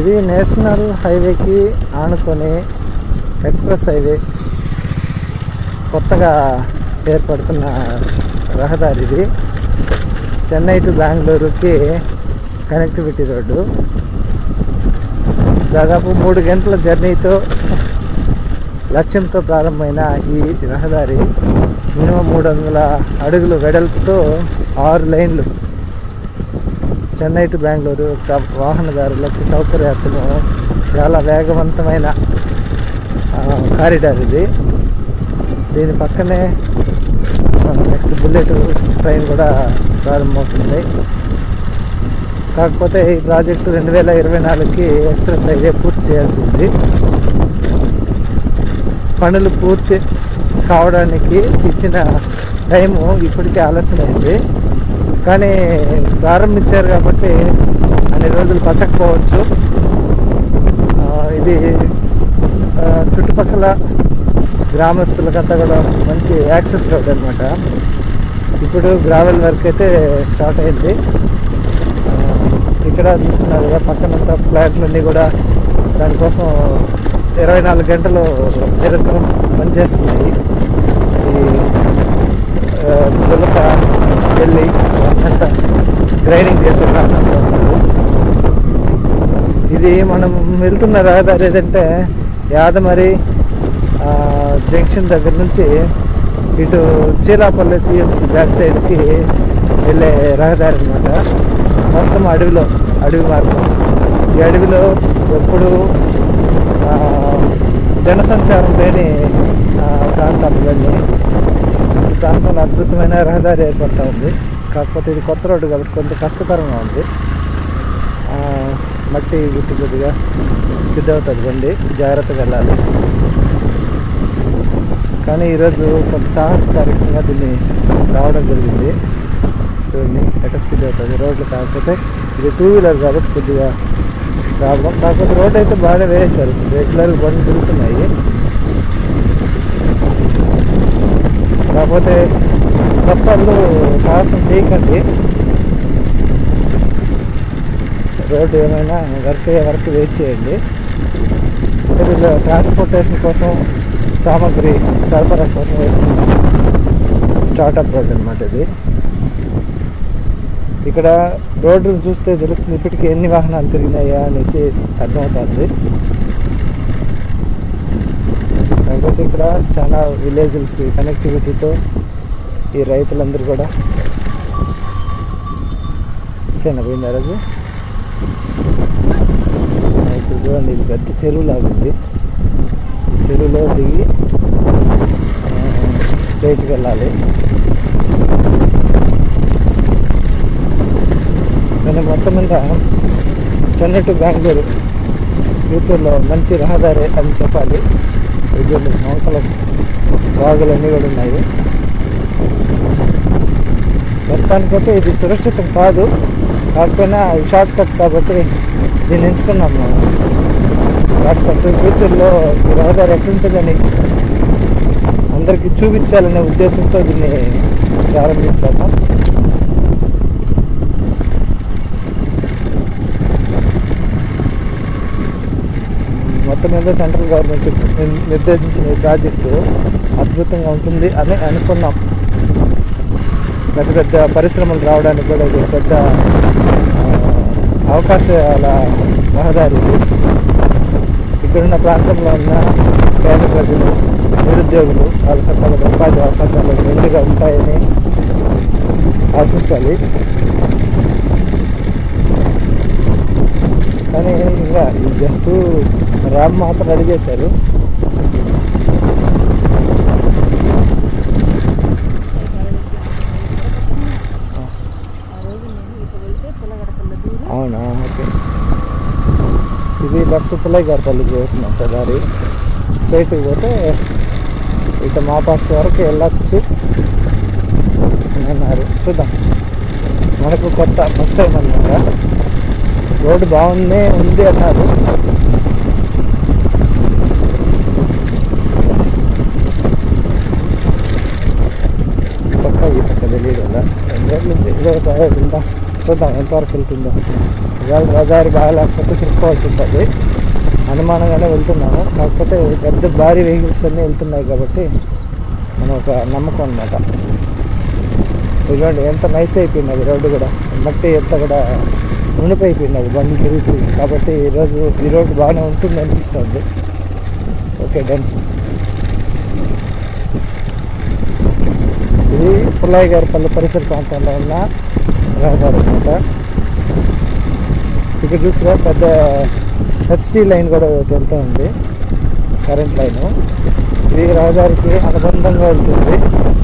ఇది నేషనల్ హైవేకి ఆనుకొని ఎక్స్ప్రెస్ హైవే కొత్తగా ఏర్పడుతున్న రహదారి ఇది చెన్నై టు బెంగళూరుకి కనెక్టివిటీ రోడ్డు దాదాపు మూడు గంటల జర్నీతో లక్ష్యంతో ప్రారంభమైన ఈ రహదారి మినిమం మూడు వందల అడుగులు వెడల్పుతో ఆరు లైన్లు చెన్నై టు బెంగళూరు యొక్క వాహనదారులకు సౌకర్యార్థము చాలా వేగవంతమైన ఆ, కారిడార్ ఇది దీని పక్కనే నెక్స్ట్ బుల్లెట్ ట్రైన్ కూడా ప్రారంభమవుతుంది కాకపోతే ఈ ప్రాజెక్టు రెండు వేల ఇరవై నాలుగుకి ఎక్స్ప్రెస్ హైవే పూర్తి చేయాల్సి ఉంది పనులు పూర్తి కావడానికి ఇచ్చిన టైము ఇప్పటికే ఆలస్యమైంది కానీ ప్రారంభించారు కాబట్టి అన్ని రోజులు పట్టకపోవచ్చు ఆ, ఇది ఆ, చుట్టుపక్కల గ్రామస్తులకంతా కూడా మంచి యాక్సెస్ రోడ్ అనమాట ఇప్పుడు గ్రావెల్ వర్క్ అయితే స్టార్ట్ అయింది ఆ, ఇక్కడ చూస్తున్నారు కదా పక్కనంతా ఫ్లాట్లన్నీ కూడా దానికోసం ఇరవై నాలుగు గంటలు నిరంతరం పనిచేస్తున్నాయి ఈ ఆ, పులక చెల్లి అంతా గ్రైడింగ్ చేసే ప్రాసెస్లో ఉన్నారు ఇది మనం వెళ్తున్న రహదారి ఏదంటే యాదమరి ఆ, జంక్షన్ దగ్గర నుంచి ఇటు చీరాపల్లి సిఎంసి బ్యాక్ సైడ్కి వెళ్ళే రహదారి అనమాట మొత్తం అడవిలో అడవి మార్గం ఈ అడవిలో ఎప్పుడు ఆ, జనసంచారం లేని ఆ, ప్రాంతాలు ఇవన్నీ ఈ ప్రాంతంలో అద్భుతమైన రహదారి ఏర్పడతా ఉంది కాకపోతే ఇది కొత్త రోడ్డు కాబట్టి కొంచెం కష్టతరంగా ఉంది ఆ, మట్టి గుట్టి కొద్దిగా స్కిడ్ అవుతుంది బండి జాగ్రత్తగా వెళ్ళాలి కానీ ఈరోజు కొంత సాహసకారికంగా దీన్ని రావడం జరిగింది చూడండి ఎట్ట స్కిడ్ అవుతుంది రోడ్లు కాకపోతే ఇది టూ వీలర్ కాబట్టి కొద్దిగా ప్రాబ్లం కాకపోతే రోడ్ అయితే బాగా వేసారు రెగ్యులర్ బండ్లు తిరుగుతున్నాయి కాకపోతే కొత్త వాళ్ళు సాహసం చేయకండి రోడ్డు ఏమైనా వర్క్ అయ్యే వరకు వెయిట్ చేయండి అంటే వీళ్ళు ట్రాన్స్పోర్టేషన్ కోసం సామాగ్రి సరఫరా కోసం వేసుకున్నాం స్టార్టప్ రోడ్ అనమాట ఇది ఇక్కడ రోడ్డును చూస్తే తెలుస్తుంది ఇప్పటికీ ఎన్ని వాహనాలు తిరిగినాయా అనేసి అర్థమవుతుంది కాకపోతే ఇక్కడ చాలా విలేజ్లకి కనెక్టివిటీతో ఈ రైతులందరూ కూడా ఓకేనా పోయిందా రోజు ఇప్పుడు చూడండి ఇది పెద్ద చెరువు లాగుంది చెరువులో దిగి స్ట్రైట్కి వెళ్ళాలి నేను మొత్తం మీద చెన్నై టు బెంగళూరు ఫ్యూచర్లో మంచి రహదారి అని చెప్పాలి విద్యుత్ మొక్కల వాగులన్నీ కూడా ఉన్నాయి ప్రస్తుతానికైతే ఇది సురక్షితం కాదు కాకపోయినా ఇది షార్ట్ కట్ కాబట్టి దీన్ని ఎంచుకున్నాం మేము షార్ట్ కట్ ఫ్యూచర్లో ఈ రహదారి ఎట్లుంటుందని అందరికీ చూపించాలనే ఉద్దేశంతో దీన్ని ప్రారంభించాము మొత్తం మీద సెంట్రల్ గవర్నమెంట్ నిర్- నిర్దేశించిన ఈ ప్రాజెక్టు అద్భుతంగా ఉంటుంది అని అనుకున్నాం పెద్ద పెద్ద పరిశ్రమలు రావడానికి కూడా ఇది పెద్ద ఆ, అవకాశాల రహదారి ఇది ఇక్కడున్న ప్రాంతంలో ఉన్న పేద ప్రజలు నిరుద్యోగులు వాళ్ళకి తమ ఉపాధి అవకాశాలు మెండుగా ఉంటాయని ఆశించాలి కానీ ఇంకా ఇది జస్ట్ ర్యామ్ మాత్రం రెడీ చేశారు ఆ రోజు నేను ఇటు వెళ్తే పుల్లగడపల్లో దూరి అవునా ఓకే ఇది లెఫ్ట్ పుల్లయ్య గారి పల్లికి పోతున్నట్ట దారి స్ట్రైట్కి పోతే ఇక మా పక్ష వరకు వెళ్ళచ్చు అని అన్నారు చూద్దాం మనకు కొత్త ఫస్ట్ టైం అనమాట రోడ్డు బాగుంది ఉంది అన్నారు ఈ పక్క ఈ పక్క తెలియదు కదా రెండు రోజులు ఇరవై వెళ్దాం చూద్దాం ఎంతవరకు వెళ్తుందో ఇవాళ రహదారి బాగా లేకపోతే తిరుక్కోవాల్సి ఉంటుంది అనుమానంగానే వెళ్తున్నాము కాకపోతే పెద్ద భారీ వెహికల్స్ అన్నీ వెళ్తున్నాయి కాబట్టి మనం ఒక నమ్మకం అనమాట ఇదిగోండి ఎంత నైస్ అయిపోయింది అది రోడ్డు కూడా మట్టి ఎంత కూడా మునిపైపోయింది అది బండి తిరుగుతుంది కాబట్టి ఈరోజు ఈ రోడ్డు బాగానే ఉంటుంది అనిపిస్తుంది ఓకే డన్ ఇది పుల్లయ్య గారి పల్లె పరిసర ప్రాంతంలో ఉన్న రహదారి అనమాట ఇక్కడ చూస్తే పెద్ద హెచ్డి లైన్ కూడా ఒకటి వెళ్తూ ఉంది కరెంట్ లైన్ ఇది రహదారికి అనుబంధంగా వెళ్తుంది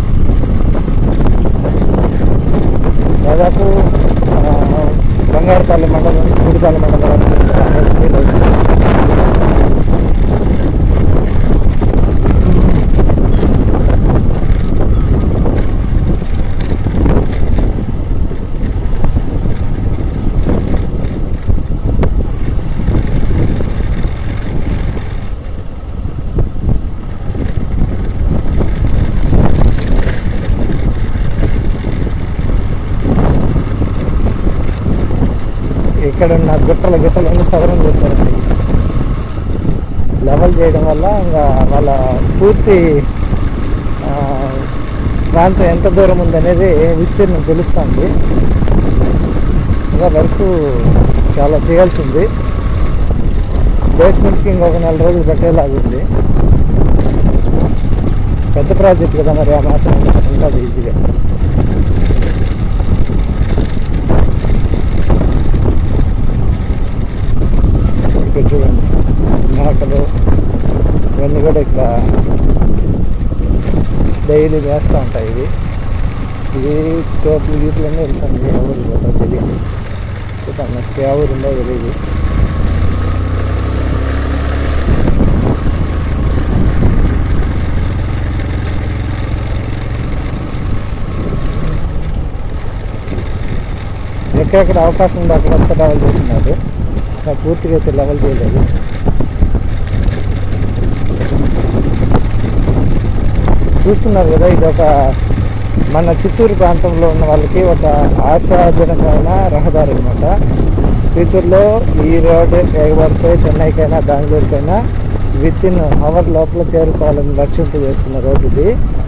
దాదాపు ఆ, బంగారుపల్లి మండలం గుడిపల్లి మండలం హెచ్డి లైన్ ఇక్కడ ఉన్న గుట్టల గిట్టలన్నీ సవరం చేశారండి లెవెల్ చేయడం వల్ల ఇంకా వాళ్ళ పూర్తి ఆ, ప్రాంతం ఎంత దూరం ఉందనేది విస్తీర్ణం తెలుస్తుంది ఇంకా వర్క్ చాలా చేయాల్సింది బేస్మెంట్కి ఇంకొక నెల రోజులు పట్టేలాగా ఉంది పెద్ద ప్రాజెక్ట్ కదా మరి ఆ మాత్రం ఉంటుంది ఈజీగా ఇక్కడ చూడండి మేకలు ఇవన్నీ కూడా ఇక్కడ డైలీ వేస్తూ ఉంటాయి ఇవి ఇది తోపులు గీపులన్నీ వెళ్తాను ఏ ఊరు కూడా తెలియదు చూద్దాం నెక్స్ట్ ఏ ఊరు ఉందో తెలియదు ఎక్కడెక్కడ అవకాశం ఉందో అక్కడంతా డెవలప్ చేస్తున్నారు ఇంకా పూర్తిగా అయితే లెవెల్ చేయలేదు చూస్తున్నారు కదా ఇది ఒక మన చిత్తూరు ప్రాంతంలో ఉన్న వాళ్ళకి ఒక ఆశాజనకమైన రహదారి అనమాట ఫ్యూచర్లో ఈ రోడ్ ఎగబడితే చెన్నైకైనా బెంగళూరుకైనా విత్ ఇన్ అవర్ లోపల చేరుకోవాలని లక్ష్యంతో చేస్తున్న రోడ్ ఇది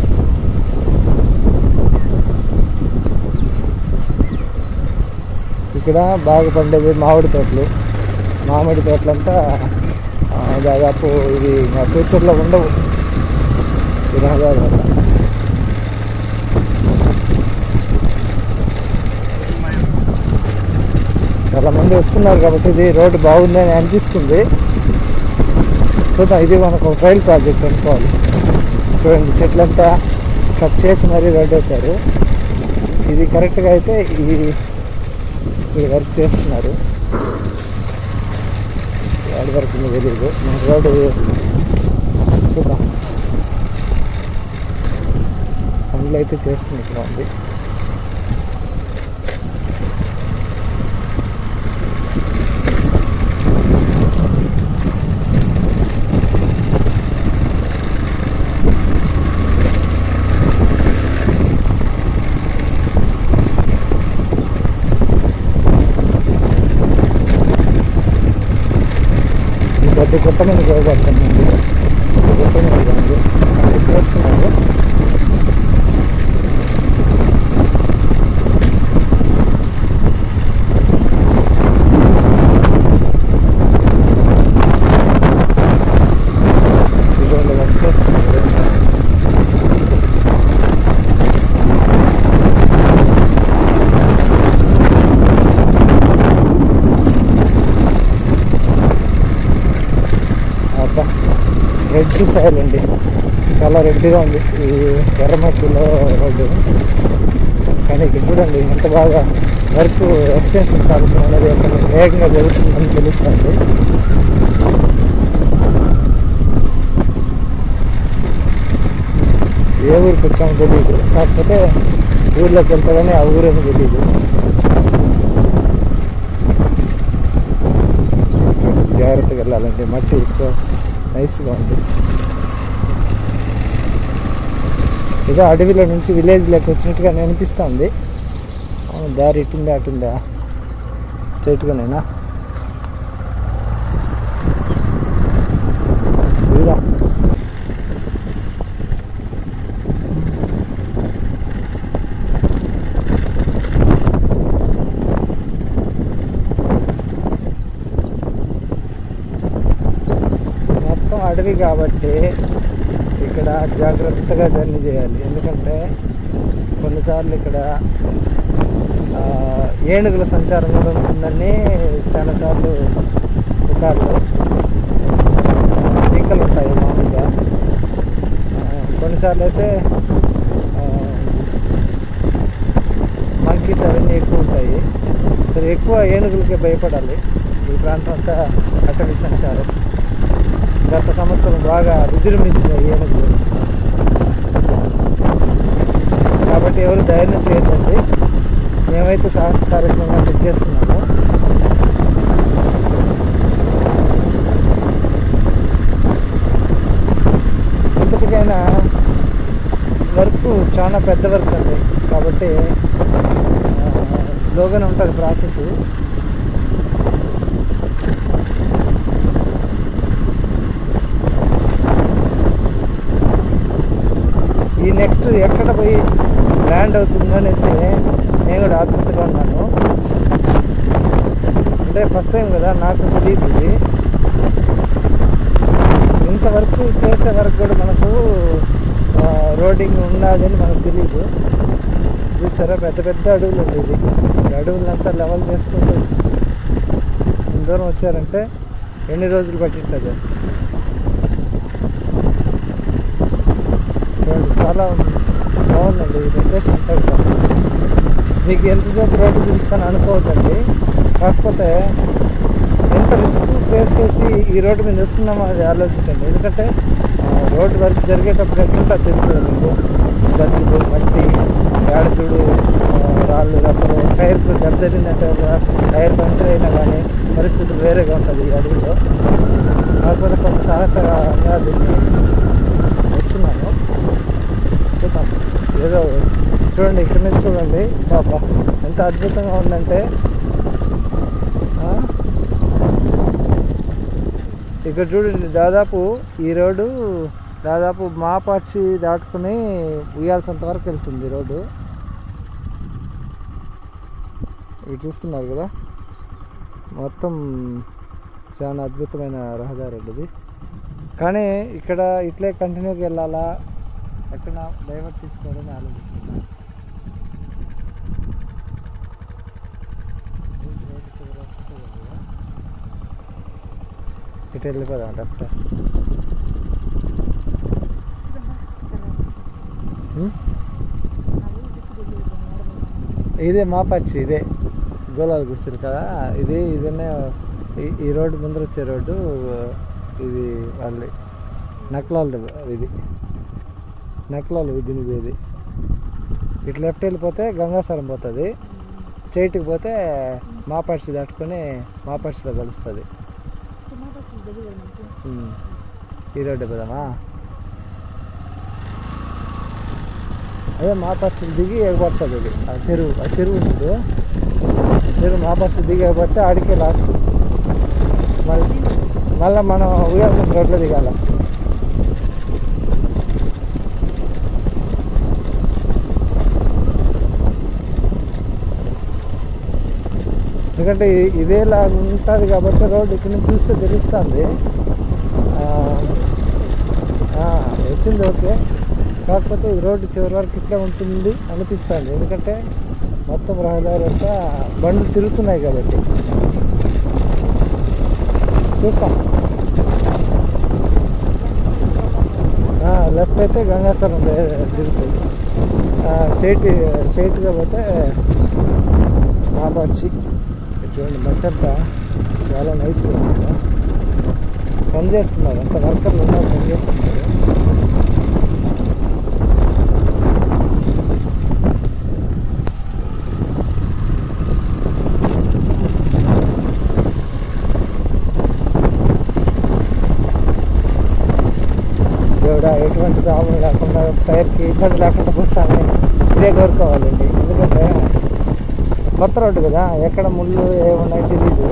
ఇక్కడ బాగా పండేది మామిడి తోటలు మామిడి తోటలంతా ఆ, దాదాపు ఇది మా ఫ్యూచర్లో ఉండవు ఈ రహదారి వల్ల చాలా మంది వస్తున్నారు కాబట్టి ఇది రోడ్డు బాగుందని అనిపిస్తుంది చూద్దాం ఇది మనకు ఒక ట్రైల్ ప్రాజెక్ట్ అనుకోవాలి చూడండి చెట్లంతా కట్ చేసి మరీ రోడ్ వేశారు ఇది కరెక్ట్గా అయితే ఈ ఈ వర్క్ చేస్తున్నారు వాడి వరకు మీకు తెలియదు మన రోడ్డు చూద్దాం పనులు అయితే చేస్తుంది ఇక్కడ ఉంది ఈ పెద్ద గుట్ట మీద ఉపయోగపడుతుందండి గుట్ట మీద ఉంది అది చేస్తున్నారు ఇటువంటి వర్క్ చేస్తున్నారు అబ్బా రెడ్ సాయిల్ అండి చాలా రెడ్గా ఉంది ఈ ఎర్రమట్టిలో రోడ్డు కానీ ఇక్కడ చూడండి ఎంత బాగా వర్క్ ఎక్స్టెన్షన్ కార్యక్రమం అనేది అక్కడ వేగంగా జరుగుతుందని తెలుస్తుంది ఏ ఊరికి వచ్చామో తెలియదు కాకపోతే ఊర్లోకి వెళ్తాడని ఆ ఊరేమో తెలియదు జాగ్రత్తగా వెళ్ళాలండి మట్టి ఎక్కువ నైస్గా ఉంది ఏదో అడవిలో నుంచి విలేజ్ లెక్క వచ్చినట్టుగా అనిపిస్తుంది ఆ, దారి ఇటుందా అటుందా స్ట్రైట్గానేనా ఇదిరా మొత్తం అడవి కాబట్టి ఇక్కడ జాగ్రత్తగా జర్నీ చేయాలి ఎందుకంటే కొన్నిసార్లు ఇక్కడ ఆ, ఏనుగుల సంచారం కూడా ఉంటుందని చాలాసార్లు పుకార్లు జింకలు ఉంటాయి మామూలుగా ఆ, కొన్నిసార్లు అయితే మంకీస్ అవన్నీ ఎక్కువ ఉంటాయి సరే ఎక్కువ ఏనుగులకే భయపడాలి ఈ ప్రాంతం అంతా అటవీ సంచారం గత సంవత్సరం బాగా విజృంభించిన ఏనుగులు కాబట్టి ఎవరు ధైర్యం చేయదండి మేమైతే సాహస కార్యక్రమాలు చేస్తున్నాము ఇప్పటికైనా వర్క్ చాలా పెద్ద వర్క్ అండి కాబట్టి ఆ, స్లోగానే ఉంటుంది ప్రాసెస్ ఈ నెక్స్ట్ ఎక్కడ పోయి ల్యాండ్ అవుతుందో అనేసి నేను కూడా ఆతృతగా ఉన్నాను అంటే ఫస్ట్ టైం కదా నాకు తెలియదు ఇది ఇంతవరకు చేసే వరకు కూడా మనకు ఆ, రోడింగ్ ఉన్నదని మనకు తెలియదు చూస్తారా పెద్ద పెద్ద అడవులు ఉంది ఇది ఈ అడవులంతా లెవెల్ చేసుకుంటూ ఇంత దూరం వచ్చారంటే ఎన్ని రోజులు పట్టింటుంది చూడండి చాలా బాగుందండి ఈ లొకేషన్ అంతా కూడా మీకు ఎంతసేపు రోడ్డు చూపిస్తాను అనుకోవద్దండి కాకపోతే ఎంత రిస్క్ ఫేస్ చేసి ఈ రోడ్డు మీద వస్తున్నామో అది ఆలోచించండి ఎందుకంటే ఆ, రోడ్డు వర్క్ జరిగేటప్పుడు ఎట్లుంటుందో తెలుసు కదా మీకు గచ్చులు మట్టి ఏడ చూడు ఆ, రాళ్ళు రబ్బరు టైర్కు దెబ్బ జరిగిందంటే ఒక టైర్ పంచర్ అయినా కానీ పరిస్థితులు వేరేగా ఉంటుంది ఈ అడవిలో కాకపోతే కొంత సాహసంగా దీన్ని వస్తున్నాను చూద్దాం ఏదో చూడండి ఇక్కడ నుంచి చూడండి పాప ఎంత అద్భుతంగా ఉందంటే ఆ? ఇక్కడ చూడండి దాదాపు ఈ రోడ్డు దాదాపు మాపాక్షి దాటుకుని ఉయ్యాల్సినంత వరకు వెళ్తుంది ఈ రోడ్డు ఇవి చూస్తున్నారు కదా మొత్తం చాలా అద్భుతమైన రహదారి అండి ఇది కానీ ఇక్కడ ఇట్లే కంటిన్యూగా వెళ్ళాలా ఎక్కడ డైవర్ట్ తీసుకోవాలని ఆలోచిస్తున్నాను ఇటు వెళ్ళిపోదాం అట్ట ఇదే మా పచ్చి ఇదే గోలాలు గుడిసారు కదా ఇది ఇదనే ఈ- ఈ రోడ్డు ముందర వచ్చే రోడ్డు ఇది వాళ్ళది నక్లాల్ ఇది నక్లాల్ దీని ఇది ఇటు లెఫ్ట్ వెళ్ళిపోతే గంగాసరం పోతుంది స్ట్రైట్కి పోతే మాపర్చి దాటుకొని మాపర్చిలో కలుస్తుంది ఉమ్. ఈ రోడ్డు పోదామా అదే మాపర్చి దిగి ఎగబడుతుంది ఇది ఆ చెరువు ఆ చెరువు ఉంటుంది ఆ చెరువు మాపర్చి దిగి ఎగబడితే ఆడికే లాస్ట్ మళ్ళీ మళ్ళీ మనం ఉయ్యాల్సిన రోడ్లో దిగాల ఎందుకంటే ఇ- ఇదేలా ఉంటుంది కాబట్టి రోడ్డు ఇక్కడ నుంచి చూస్తే తెలుస్తుంది ఆ, ఆ, వచ్చింది ఓకే కాకపోతే ఈ రోడ్డు చివరి వరకు ఇట్లా ఉంటుంది అనిపిస్తుంది ఎందుకంటే మొత్తం రహదారి అంతా బండ్లు తిరుగుతున్నాయి కాబట్టి చూస్తాం లెఫ్ట్ అయితే గంగాసరం దే- తిరుగుతుంది స్ట్రైట్ స్ట్రైట్గా పోతే మాబాచి చూడండి మట్టి అంతా చాలా నైస్గా ఉంది కదా. పని చేస్తున్నారు అంత వర్కర్లు ఉన్నారు పని చేస్తున్నారు దేవుడా ఎటువంటి ప్రాబ్లం లేకుండా టైర్కి ఇబ్బంది లేకుండా పోస్తామని ఇదే కోరుకోవాలండి ఎందుకంటే కొత్త రోడ్డు కదా ఎక్కడ ముళ్ళు ఏమున్నాయో తెలియదు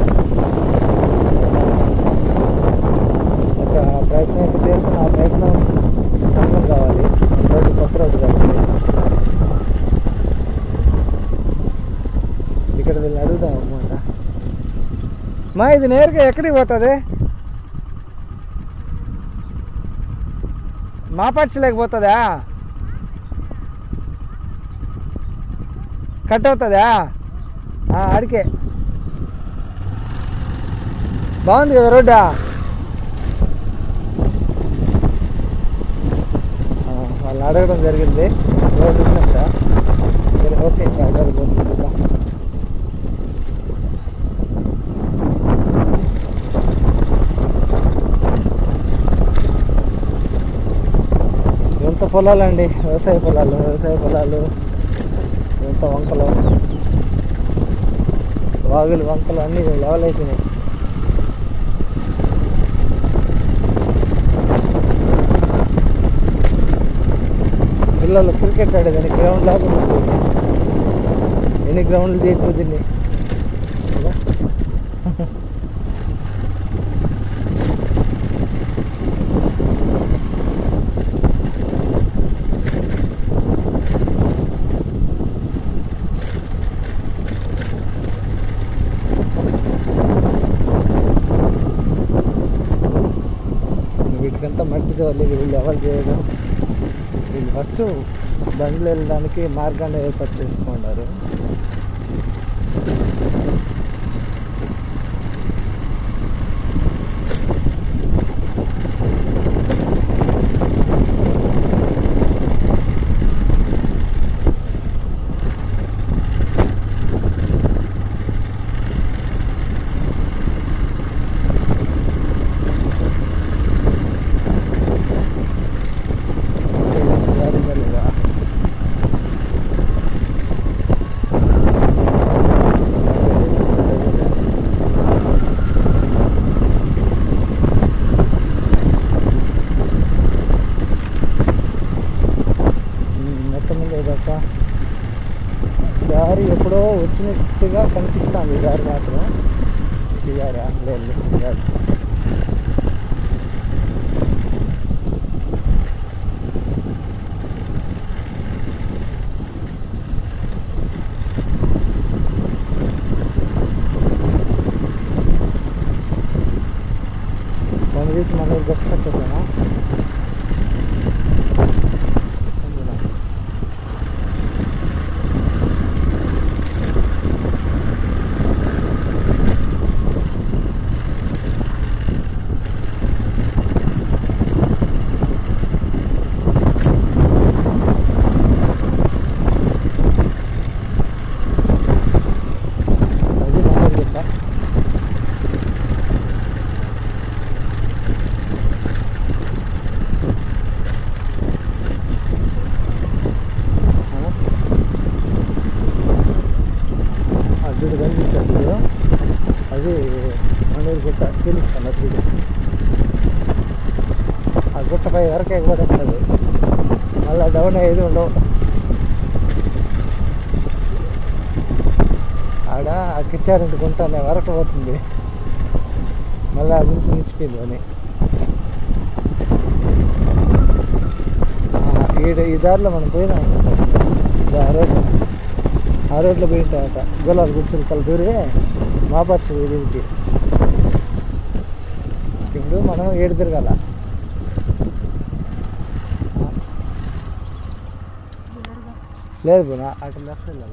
ఒక ప్రయత్నం అయితే చేస్తున్న ఆ ప్రయత్నం సఫలం కావాలి రోడ్డు కొత్త రోడ్డు కాబట్టి ఇక్కడ వీళ్ళు అడుగుదాం అనమాట మా ఇది నేరుగా ఎక్కడికి పోతుంది మా పక్షి పోతుందా కట్ అవుతుందా ఆ, ఆడికే బాగుంది కదా రోడ్డా ఆ, వాళ్ళు అడగడం జరిగింది రోడ్డు ఉందంట సరే ఓకే అడగాలి చూద్దాం ఎంత పొలాలండి వ్యవసాయ పొలాలు వ్యవసాయ పొలాలు ఎంత వంకలు వాగులు వంకలు అన్నీ లెవెల్ అయిపోయినాయి పిల్లలు క్రికెట్ ఆడేదాన్ని గ్రౌండ్ లాగా ఉంటుంది ఎన్ని గ్రౌండ్లు చేయొచ్చు దీన్ని కదా? వీటికంతా మట్టి తోలి వీళ్ళు ఎవరు చేయడం వీళ్ళు ఫస్ట్ బండ్లు వెళ్ళడానికి మార్గాన్ని ఏర్పాటు చేసుకున్నారు మొత్తం మీద ఇదొక దారి ఎప్పుడో వచ్చినట్టుగా కనిపిస్తుంది ఈ దారి మాత్రం ఈ దారి లేదు ఈ దారి కొన్ని తీసి మన ఊరు గొప్పకొచ్చేసామా అది మన ఊరు గొప్ప అడ్డు కనిపిస్తుంది చూడు. అది మనూరు గుట్ట చెల్లిస్తాను అప్పుడు ఆ గుట్టపై వరకు ఎగబడేస్తుంది మళ్ళీ డౌన్ అయ్యేది ఉండవు ఆడ ఆ కిచ్చారింటి గుంట అనే వరకు పోతుంది మళ్ళీ అది నుంచి నిలిచిపోయింది అని ఆ, ఈడ ఈ దారిలో మనం పోయినాం ఇదా ఆ రోడ్డు ఆ రోడ్లో పోయింటామట గొలాలు గుడిసెలు కల దూరే మా పరిస్థితి దీనికి ఇప్పుడు మనం ఏడు తిరగాల లేదు పోనా అటు లెఫ్ట్ వెళ్ళాలి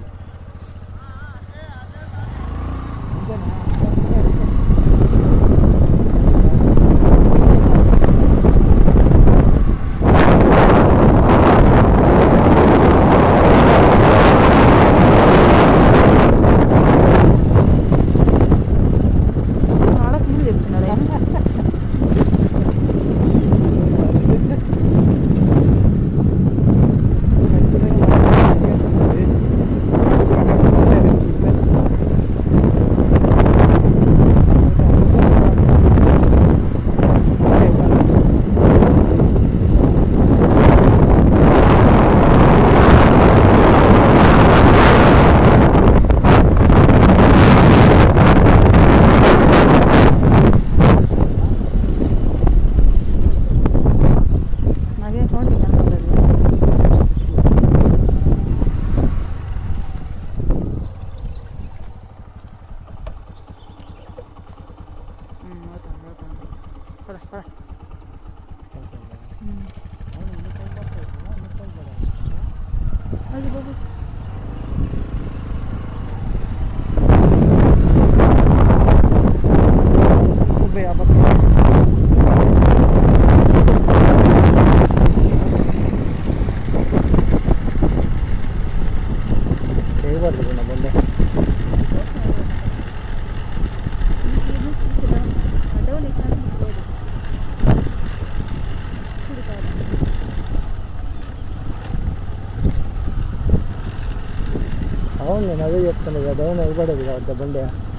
అంతేనా? వాళ్ళకి ముందు చెప్తున్నాడు ఆయన. మంచిగా అది బాబు ముప్పై యాభై చేయబడలేదు నా బండి అడవులు ఇక్కడ లేదు ఇప్పుడు కాదు అవును నేను అదే చెప్తాను కదా డౌన్ అయిపడేది కాబట్టి బండి